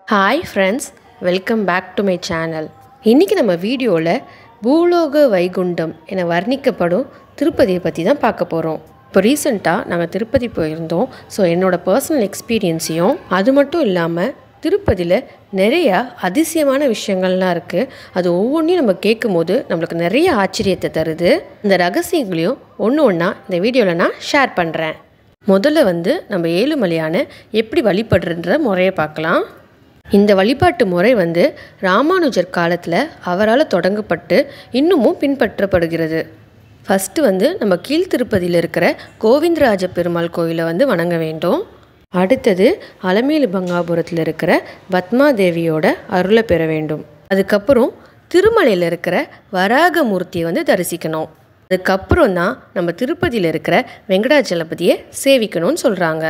hi friends welcome back to my channel இன்றைக்கி நம்ம வீடியோவில் பூலோக வைகுண்டம் என வர்ணிக்கப்படும் திருப்பதியை பற்றி தான் பார்க்க போகிறோம் இப்போ ரீசெண்டாக நாங்கள் திருப்பதி போயிருந்தோம் ஸோ என்னோடய பர்சனல் எக்ஸ்பீரியன்ஸையும் அது மட்டும் இல்லாமல் திருப்பதியில் நிறையா அதிசயமான விஷயங்கள்லாம் இருக்குது அது ஒவ்வொன்றையும் நம்ம கேட்கும்போது நம்மளுக்கு நிறைய ஆச்சரியத்தை தருது இந்த ரகசியங்களையும் ஒன்று ஒன்றா இந்த வீடியோவில் நான் ஷேர் பண்ணுறேன் முதல்ல வந்து நம்ம ஏழுமலையான எப்படி வழிபடுறன்ற முறையை பார்க்கலாம் இந்த வழிபாட்டு முறை வந்து ராமானுஜர் காலத்தில் அவரால் தொடங்கப்பட்டு இன்னமும் பின்பற்றப்படுகிறது ஃபஸ்ட்டு வந்து நம்ம கீழ்த்திருப்பதியில் இருக்கிற கோவிந்தராஜ பெருமாள் கோயிலை வந்து வணங்க வேண்டும் அடுத்தது அலமேலு பங்காபுரத்தில் இருக்கிற பத்மாதேவியோட அருளை பெற வேண்டும் அதுக்கப்புறம் திருமலையில் இருக்கிற வராகமூர்த்தியை வந்து தரிசிக்கணும் அதுக்கப்புறம் தான் நம்ம திருப்பதியில் இருக்கிற வெங்கடாச்சலபதியை சேவிக்கணும்னு சொல்கிறாங்க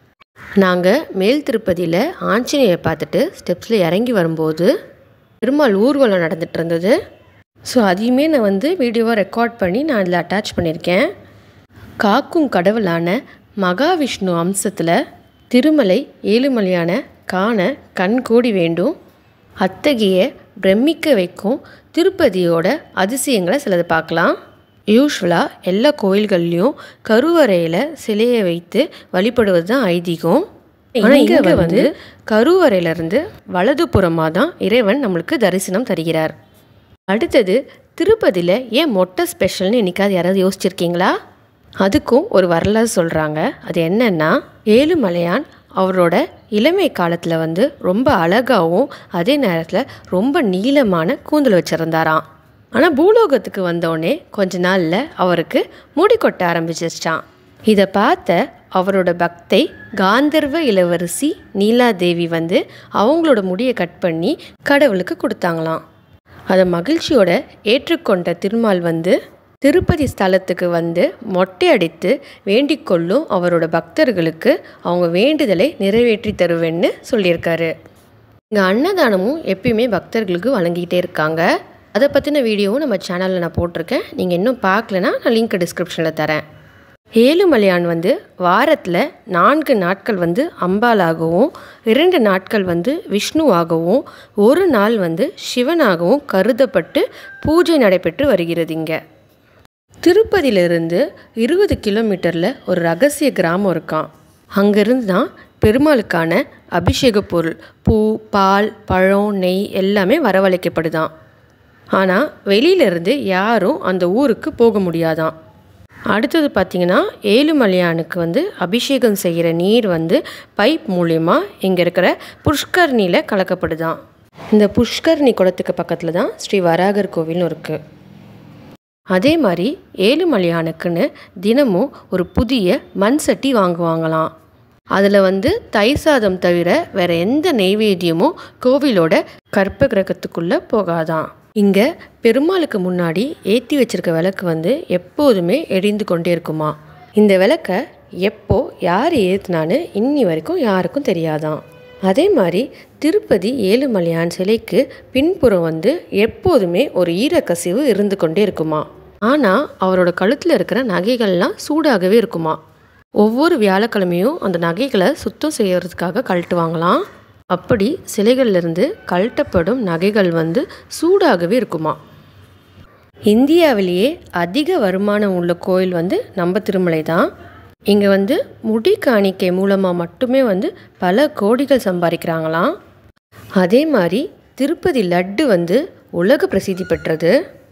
நாங்கள் மேல் திருப்பதியில் ஆஞ்சநேயரை பார்த்துட்டு ஸ்டெப்ஸில் இறங்கி வரும்போது பெருமாள் ஊர்வலம் நடந்துட்டு இருந்தது ஸோ அதையுமே நான் வந்து வீடியோவாக ரெக்கார்ட் பண்ணி நான் அதில் அட்டாச் பண்ணியிருக்கேன் காக்கும் கடவுளான மகாவிஷ்ணு அம்சத்தில் திருமலை ஏழுமலையான காண கண் கூடி வேண்டும் அத்தகைய பிரமிக்க வைக்கும் திருப்பதியோட அதிசயங்களை சிலது பார்க்கலாம் யூஸ்வலாக எல்லா கோயில்கள்லேயும் கருவறையில் சிலையை வைத்து வழிபடுவது தான் ஐதீகம் ஆனால் இங்கே வந்து கருவறையிலிருந்து வலதுபுறமாக தான் இறைவன் நம்மளுக்கு தரிசனம் தருகிறார் அடுத்தது திருப்பதியில் ஏன் மொட்டை ஸ்பெஷல்னு என்னைக்காவது யாராவது யோசிச்சிருக்கீங்களா அதுக்கும் ஒரு வரலாறு சொல்கிறாங்க அது என்னன்னா ஏழுமலையான் அவரோட இளமை காலத்தில் வந்து ரொம்ப அழகாகவும் அதே நேரத்தில் ரொம்ப நீளமான கூந்தல் வச்சுருந்தாராம் ஆனால் பூலோகத்துக்கு வந்தோடனே கொஞ்ச நாளில் அவருக்கு முடி கொட்ட ஆரம்பிச்சிருச்சான் இதை பார்த்த அவரோட பக்தை காந்தர்வ இளவரசி நீலாதேவி வந்து அவங்களோட முடியை கட் பண்ணி கடவுளுக்கு கொடுத்தாங்களாம் அதை மகிழ்ச்சியோட ஏற்றுக்கொண்ட திருமால் வந்து திருப்பதி ஸ்தலத்துக்கு வந்து மொட்டை அடித்து வேண்டிக் கொள்ளும் அவரோட பக்தர்களுக்கு அவங்க வேண்டுதலை நிறைவேற்றி தருவேன்னு சொல்லியிருக்காரு இங்கே அன்னதானமும் எப்பயுமே பக்தர்களுக்கு வழங்கிக்கிட்டே இருக்காங்க அதை பற்றின வீடியோவும் நம்ம சேனலில் நான் போட்டிருக்கேன் நீங்கள் இன்னும் பார்க்கலனா நான் லிங்க் டிஸ்கிரிப்ஷனில் தரேன் ஏழுமலையான் வந்து வாரத்தில் நான்கு நாட்கள் வந்து அம்பாலாகவும் இரண்டு நாட்கள் வந்து விஷ்ணுவாகவும் ஒரு நாள் வந்து சிவனாகவும் கருதப்பட்டு பூஜை நடைபெற்று வருகிறது இங்கே திருப்பதியிலிருந்து இருபது கிலோமீட்டரில் ஒரு ரகசிய கிராமம் இருக்கான் அங்கேருந்து தான் பெருமாளுக்கான அபிஷேக பொருள் பூ பால் பழம் நெய் எல்லாமே வரவழைக்கப்படுதான் ஆனால் வெளியிலேருந்து யாரும் அந்த ஊருக்கு போக முடியாதான் அடுத்தது பார்த்திங்கன்னா ஏழுமலையானுக்கு வந்து அபிஷேகம் செய்கிற நீர் வந்து பைப் மூலயமா இங்கே இருக்கிற புஷ்கர்ணியில் கலக்கப்படுதான் இந்த புஷ்கர்ணி குளத்துக்கு பக்கத்தில் தான் ஸ்ரீ வராகர் கோவில்னு இருக்குது அதே மாதிரி ஏழுமலையானுக்குன்னு தினமும் ஒரு புதிய மண் சட்டி வாங்குவாங்களாம் அதில் வந்து தை சாதம் தவிர வேற எந்த நெய்வேத்தியமும் கோவிலோட கற்ப கிரகத்துக்குள்ளே போகாதான் இங்கே பெருமாளுக்கு முன்னாடி ஏற்றி வச்சிருக்க விளக்கு வந்து எப்போதுமே எரிந்து கொண்டே இருக்குமா இந்த விளக்கை எப்போ யார் ஏற்றுனான்னு இன்னி வரைக்கும் யாருக்கும் தெரியாதான் அதே மாதிரி திருப்பதி ஏழுமலையான் சிலைக்கு பின்புறம் வந்து எப்போதுமே ஒரு ஈரக்கசிவு இருந்து கொண்டே இருக்குமா ஆனால் அவரோட கழுத்தில் இருக்கிற நகைகள்லாம் சூடாகவே இருக்குமா ஒவ்வொரு வியாழக்கிழமையும் அந்த நகைகளை சுத்தம் செய்யறதுக்காக கழட்டுவாங்களாம் அப்படி சிலைகள்லேருந்து கழட்டப்படும் நகைகள் வந்து சூடாகவே இருக்குமா இந்தியாவிலேயே அதிக வருமானம் உள்ள கோயில் வந்து நம்ம திருமலை தான் இங்கே வந்து முடி காணிக்கை மூலமாக மட்டுமே வந்து பல கோடிகள் சம்பாதிக்கிறாங்களாம் அதே மாதிரி திருப்பதி லட்டு வந்து உலக பிரசித்தி பெற்றது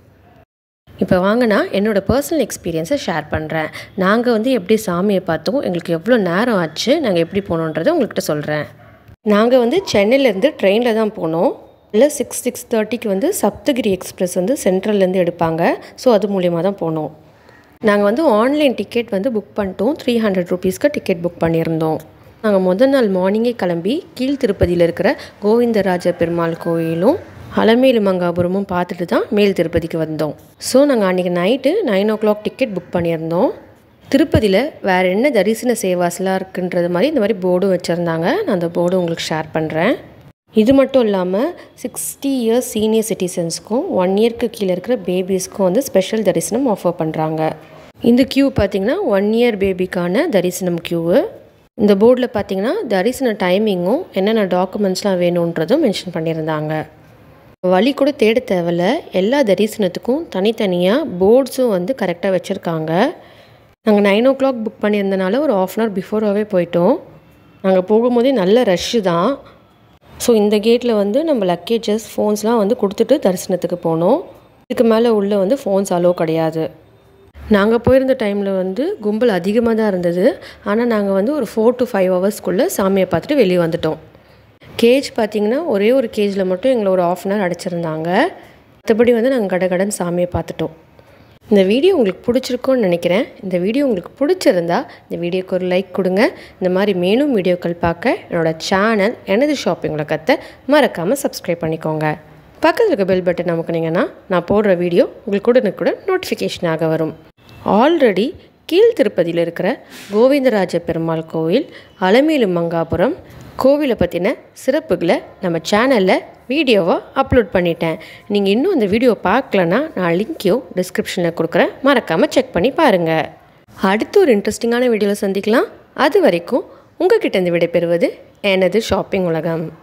இப்போ வாங்கினா என்னோடய பர்சனல் எக்ஸ்பீரியன்ஸை ஷேர் பண்ணுறேன் நாங்கள் வந்து எப்படி சாமியை பார்த்தோம் எங்களுக்கு எவ்வளோ நேரம் ஆச்சு நாங்கள் எப்படி போனோன்றதை உங்கள்கிட்ட சொல்கிறேன் நாங்கள் வந்து சென்னையிலேருந்து ட்ரெயினில் தான் போனோம் இல்லை சிக்ஸ் சிக்ஸ் தேர்ட்டிக்கு வந்து சப்தகிரி எக்ஸ்பிரஸ் வந்து சென்ட்ரல்லேருந்து எடுப்பாங்க ஸோ அது மூலியமாக தான் போனோம் நாங்கள் வந்து ஆன்லைன் டிக்கெட் வந்து புக் பண்ணிட்டோம் த்ரீ ஹண்ட்ரட் ருபீஸ்க்கு டிக்கெட் புக் பண்ணியிருந்தோம் நாங்கள் முதல் நாள் மார்னிங்கே கிளம்பி கீழ் திருப்பதியில் இருக்கிற கோவிந்தராஜ பெருமாள் கோயிலும் அலமேலு மங்காபுரமும் பார்த்துட்டு தான் மேல் திருப்பதிக்கு வந்தோம் ஸோ நாங்கள் அன்றைக்கி night nine o'clock ticket book பண்ணியிருந்தோம் திருப்பதியில் வேறு என்ன தரிசன சேவாஸ்லாம் இருக்குன்றது மாதிரி இந்த மாதிரி போர்டும் வச்சுருந்தாங்க நான் அந்த போர்டும் உங்களுக்கு ஷேர் பண்ணுறேன் இது மட்டும் இல்லாமல் சிக்ஸ்டி இயர்ஸ் சீனியர் சிட்டிசன்ஸ்க்கும் ஒன் இயர்க்கு கீழே இருக்கிற பேபிஸ்க்கும் வந்து ஸ்பெஷல் தரிசனம் ஆஃபர் பண்ணுறாங்க இந்த க்யூ பார்த்திங்கன்னா ஒன் இயர் பேபிக்கான தரிசனம் க்யூவு இந்த போர்டில் பார்த்தீங்கன்னா தரிசன டைமிங்கும் என்னென்ன டாக்குமெண்ட்ஸ்லாம் வேணுன்றதும் மென்ஷன் பண்ணியிருந்தாங்க வழி கூட தேட தேவையில்ல எல்லா தரிசனத்துக்கும் தனித்தனியாக போர்ட்ஸும் வந்து கரெக்டாக வச்சுருக்காங்க நாங்கள் நைன் ஓ கிளாக் புக் பண்ணியிருந்தனால ஒரு ஆஃப் அன் ஹவர் பிஃபோராகவே போயிட்டோம் நாங்கள் போகும்போதே நல்ல ரஷ்ஷு தான் ஸோ இந்த கேட்டில் வந்து நம்ம லக்கேஜஸ் ஃபோன்ஸ்லாம் வந்து கொடுத்துட்டு தரிசனத்துக்கு போனோம் இதுக்கு மேலே உள்ளே வந்து ஃபோன்ஸ் அலோவ் கிடையாது நாங்கள் போயிருந்த டைமில் வந்து கும்பல் அதிகமாக தான் இருந்தது ஆனால் நாங்கள் வந்து ஒரு ஃபோர் டு ஃபைவ் ஹவர்ஸ்க்குள்ளே சாமியை பார்த்துட்டு வெளியே வந்துட்டோம் கேஜ் பார்த்திங்கன்னா ஒரே ஒரு கேஜில் மட்டும் எங்களை ஒரு ஆஃப் அன் ஹவர் அடைச்சிருந்தாங்க மற்றபடி வந்து நாங்கள் கடை கடன் சாமியை பார்த்துட்டோம் இந்த வீடியோ உங்களுக்கு பிடிச்சிருக்கும்னு நினைக்கிறேன் இந்த வீடியோ உங்களுக்கு பிடிச்சிருந்தா இந்த வீடியோக்கு ஒரு லைக் கொடுங்க இந்த மாதிரி மேலும் வீடியோக்கள் பார்க்க என்னோடய சேனல் எனது ஷாப்பிங் உலகத்தை மறக்காமல் சப்ஸ்கிரைப் பண்ணிக்கோங்க பக்கத்தில் இருக்க பெல் பட்டன் அமுக்குனீங்கன்னா நான் போடுற வீடியோ உங்களுக்கு உடனுக்குடன் நோட்டிஃபிகேஷனாக வரும் ஆல்ரெடி கீழ் திருப்பதியில் இருக்கிற கோவிந்தராஜ பெருமாள் கோவில் அலமேலு மங்காபுரம் கோவிலை பற்றின சிறப்புகளை நம்ம சேனலில் வீடியோவாக அப்லோட் பண்ணிட்டேன் நீங்கள் இன்னும் அந்த வீடியோ பார்க்கலன்னா நான் லிங்க்கையும் டிஸ்கிரிப்ஷனில் கொடுக்குறேன் மறக்காமல் செக் பண்ணி பாருங்கள் அடுத்து ஒரு இன்ட்ரெஸ்டிங்கான வீடியோவில் சந்திக்கலாம் அது வரைக்கும் உங்ககிட்ட இருந்து விடைபெறுவது எனது ஷாப்பிங் உலகம்